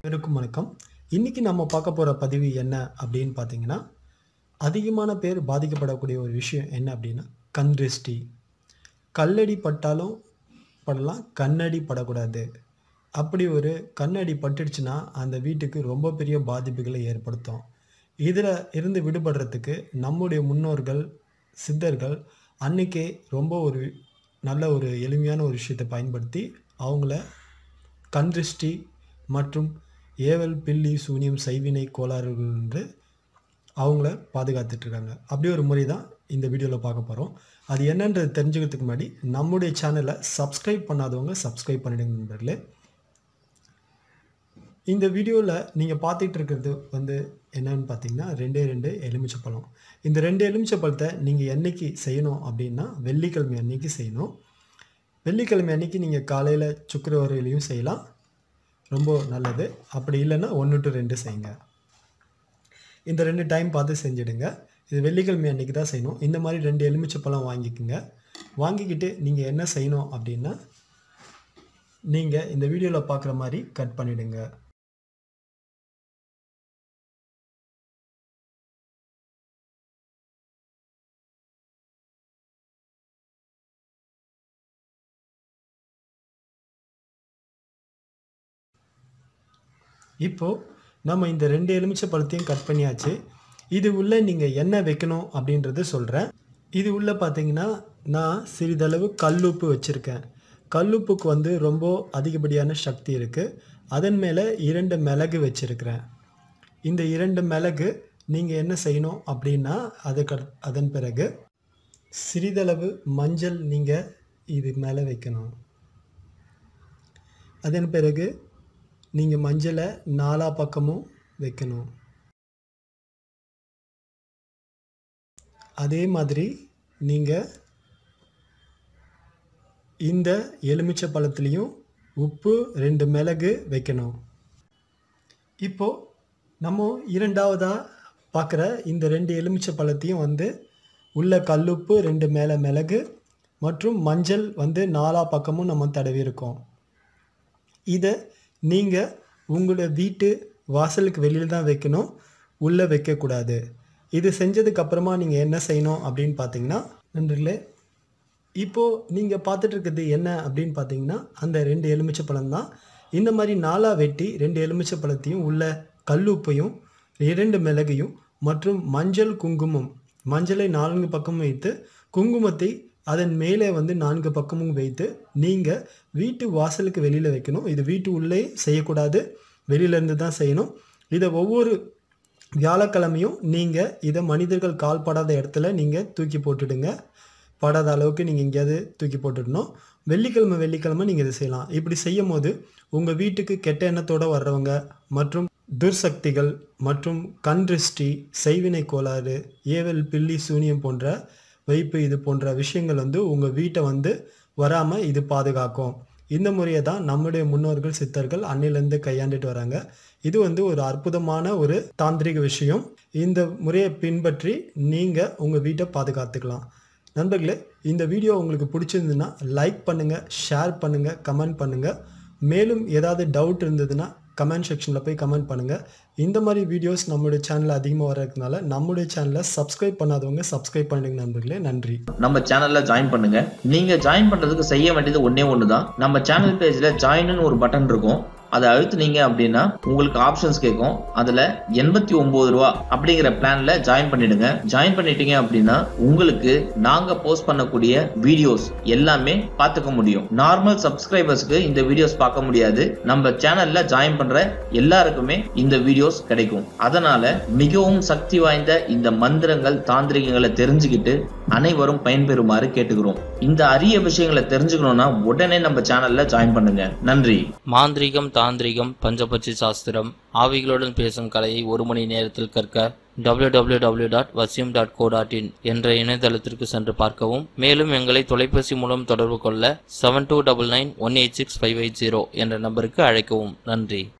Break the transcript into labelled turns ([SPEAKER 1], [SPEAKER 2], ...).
[SPEAKER 1] அனைவருக்கும் வணக்கம் இன்னைக்கு நம்ம பார்க்க போகிற பதிவு என்ன அப்படின்னு பார்த்தீங்கன்னா அதிகமான பேர் பாதிக்கப்படக்கூடிய ஒரு விஷயம் என்ன அப்படின்னா கண் திருஷ்டி கல்லடி பட்டாலும் படலாம் கண்ணடி படக்கூடாது அப்படி ஒரு கண்ணடி பட்டுடுச்சுன்னா அந்த வீட்டுக்கு ரொம்ப பெரிய பாதிப்புகளை ஏற்படுத்தும் இதில் இருந்து விடுபடுறதுக்கு நம்முடைய முன்னோர்கள் சித்தர்கள் அன்னைக்கே ரொம்ப ஒரு நல்ல ஒரு எளிமையான ஒரு விஷயத்தை பயன்படுத்தி அவங்கள கண் திருஷ்டி மற்றும் ஏவல் பில்லி சூனியம் செய்வினை கோளாறுகள் என்று அவங்கள பாதுகாத்துட்டு இருக்காங்க அப்படி ஒரு முறை தான் இந்த வீடியோவில் பார்க்க போகிறோம் அது என்னன்றது தெரிஞ்சுக்கிறதுக்கு முன்னாடி நம்முடைய சேனலை சப்ஸ்கிரைப் பண்ணாதவங்க சப்ஸ்கிரைப் பண்ணிடுங்க நண்பர்களே இந்த வீடியோவில் நீங்கள் பார்த்துட்டு இருக்கிறது வந்து என்னன்னு பார்த்தீங்கன்னா ரெண்டே ரெண்டு எலுமிச்சை பழம் இந்த ரெண்டு எலுமிச்சை பழத்தை நீங்கள் என்னைக்கு செய்யணும் அப்படின்னா வெள்ளிக்கிழமை அன்னைக்கு செய்யணும் வெள்ளிக்கிழமை அன்னைக்கு நீங்கள் காலையில் சுக்கரவரையிலையும் செய்யலாம் ரொம்ப நல்லது அப்படி இல்லைன்னா ஒன்று டு ரெண்டு செய்யுங்க இந்த ரெண்டு டைம் பார்த்து செஞ்சுடுங்க இது வெள்ளிக்கிழமை அன்னைக்கு தான் செய்யணும் இந்த மாதிரி ரெண்டு எலுமிச்சை பழம் வாங்கிக்கோங்க வாங்கிக்கிட்டு நீங்கள் என்ன செய்யணும் அப்படின்னா நீங்கள் இந்த வீடியோவில் பார்க்குற மாதிரி கட் பண்ணிவிடுங்க இப்போது நம்ம இந்த ரெண்டு எலுமிச்சை பழத்தையும் கட் பண்ணியாச்சு இது உள்ளே நீங்கள் என்ன வைக்கணும் அப்படின்றது சொல்கிறேன் இது உள்ளே பார்த்தீங்கன்னா நான் சிறிதளவு கல்லுப்பு வச்சுருக்கேன் கல்லுப்புக்கு வந்து ரொம்ப அதிகப்படியான சக்தி இருக்குது அதன் மேலே இரண்டு மிளகு வச்சுருக்கிறேன் இந்த இரண்டு மிளகு நீங்கள் என்ன செய்யணும் அப்படின்னா அதுக்கு அதன் பிறகு சிறிதளவு மஞ்சள் நீங்கள் இது மேலே வைக்கணும் அதன் பிறகு நீங்கள் மஞ்சளை நாலா பக்கமும் வைக்கணும் அதே மாதிரி நீங்கள் இந்த எலுமிச்சை பழத்துலேயும் உப்பு ரெண்டு மிளகு வைக்கணும் இப்போது நம்ம இரண்டாவதாக பார்க்குற இந்த ரெண்டு எலுமிச்சை பழத்தையும் வந்து உள்ள கல்லுப்பு ரெண்டு மேலே மிளகு மற்றும் மஞ்சள் வந்து நாலா பக்கமும் நம்ம தடவி இருக்கோம் இதை நீங்கள் உங்களோட வீட்டு வாசலுக்கு வெளியில் தான் வைக்கணும் உள்ளே வைக்கக்கூடாது இது செஞ்சதுக்கு அப்புறமா நீங்கள் என்ன செய்யணும் அப்படின்னு பார்த்தீங்கன்னா நண்பர்களே இப்போது நீங்கள் பார்த்துட்டு இருக்கிறது என்ன அப்படின்னு பார்த்தீங்கன்னா அந்த ரெண்டு எலுமிச்சை பழம் தான் இந்த மாதிரி நாலாக வெட்டி ரெண்டு எலுமிச்சை பழத்தையும் உள்ள கல்லுப்பையும் இரண்டு மிளகையும் மற்றும் மஞ்சள் குங்குமம் மஞ்சளை நான்கு பக்கமும் வைத்து குங்குமத்தை அதன் மேலே வந்து நான்கு பக்கமும் வைத்து நீங்கள் வீட்டு வாசலுக்கு வெளியில் வைக்கணும் இது வீட்டு உள்ளே செய்யக்கூடாது வெளியிலேருந்து தான் செய்யணும் இதை ஒவ்வொரு வியாழக்கிழமையும் நீங்கள் இதை மனிதர்கள் கால் படாத இடத்துல நீங்கள் தூக்கி போட்டுடுங்க படாத அளவுக்கு நீங்கள் எங்கேயாவது தூக்கி போட்டுடணும் வெள்ளிக்கிழமை வெள்ளிக்கிழமை நீங்கள் இதை செய்யலாம் இப்படி செய்யும் போது உங்கள் வீட்டுக்கு கெட்ட எண்ணத்தோடு வர்றவங்க மற்றும் துர்சக்திகள் மற்றும் கண் திருஷ்டி செய்வினை கோளாறு ஏவல் பில்லி சூனியம் போன்ற வைப்பு இது போன்ற விஷயங்கள் வந்து உங்கள் வீட்டை வந்து வராமல் இது பாதுகாக்கும் இந்த முறையை தான் நம்முடைய முன்னோர்கள் சித்தர்கள் அன்னிலேருந்து கையாண்டுட்டு வராங்க இது வந்து ஒரு அற்புதமான ஒரு தாந்திரிக விஷயம் இந்த முறையை பின்பற்றி நீங்கள் உங்கள் வீட்டை பாதுகாத்துக்கலாம் நண்பர்களே இந்த வீடியோ உங்களுக்கு பிடிச்சிருந்ததுன்னா லைக் பண்ணுங்கள் ஷேர் பண்ணுங்கள் கமெண்ட் பண்ணுங்கள் மேலும் ஏதாவது டவுட் இருந்ததுன்னா கமெண்ட் செக்ஷனில் போய் கமெண்ட் பண்ணுங்கள் இந்த மாதிரி வீடியோஸ் நம்மளுடைய சேனலில் அதிகமாக வர்றதுனால நம்முடைய சேனலை சப்ஸ்கிரைப் பண்ணாதவங்க சப்ஸ்கிரைப் பண்ணுங்க நண்பர்களே நன்றி
[SPEAKER 2] நம்ம சேனல்ல ஜாயின் பண்ணுங்க நீங்க ஜாயின் பண்றதுக்கு செய்ய வேண்டியது ஒன்னே ஒன்று தான் நம்ம சேனல் பேஜ்ல ஜாயின்னு ஒரு பட்டன் இருக்கும் அதை அழுத்துனீங்க அப்படின்னா உங்களுக்கு ஆப்ஷன்ஸ் கேட்கும் அதுல எண்பத்தி ஒன்பது ரூபா அப்படிங்கிற பிளான்ல ஜாயின் பண்ணிடுங்க ஜாயின் பண்ணிட்டீங்க அப்படின்னா உங்களுக்கு நாங்க போஸ்ட் பண்ணக்கூடிய வீடியோஸ் எல்லாமே பார்த்துக்க முடியும் நார்மல் சப்ஸ்கிரைபர்ஸ்க்கு இந்த வீடியோஸ் பார்க்க முடியாது நம்ம சேனல்ல ஜாயின் பண்ற எல்லாருக்குமே இந்த வீடியோஸ் கிடைக்கும் அதனால மிகவும் சக்தி வாய்ந்த இந்த மந்திரங்கள் தாந்திரிகங்களை தெரிஞ்சுக்கிட்டு அனைவரும் பயன்பெறுமாறு கேட்டுக்கிறோம் இந்த அரிய விஷயங்களை தெரிஞ்சுக்கணும்னா உடனே நம்ம சேனல்ல ஜாயின் பண்ணுங்க நன்றி
[SPEAKER 3] மாந்திரீகம் தாந்திரிகம் பஞ்சபட்சி சாஸ்திரம் ஆவிகளுடன் பேசும் கலையை ஒரு மணி நேரத்தில் கற்க www.vasyum.co.in டாட் வசியம் டாட் கோ டாட் இன் என்ற இணையதளத்திற்கு சென்று பார்க்கவும் மேலும் எங்களை தொலைபேசி மூலம் தொடர்பு கொள்ள seven two double nine one eight six five eight zero என்ற நம்பருக்கு அழைக்கவும் நன்றி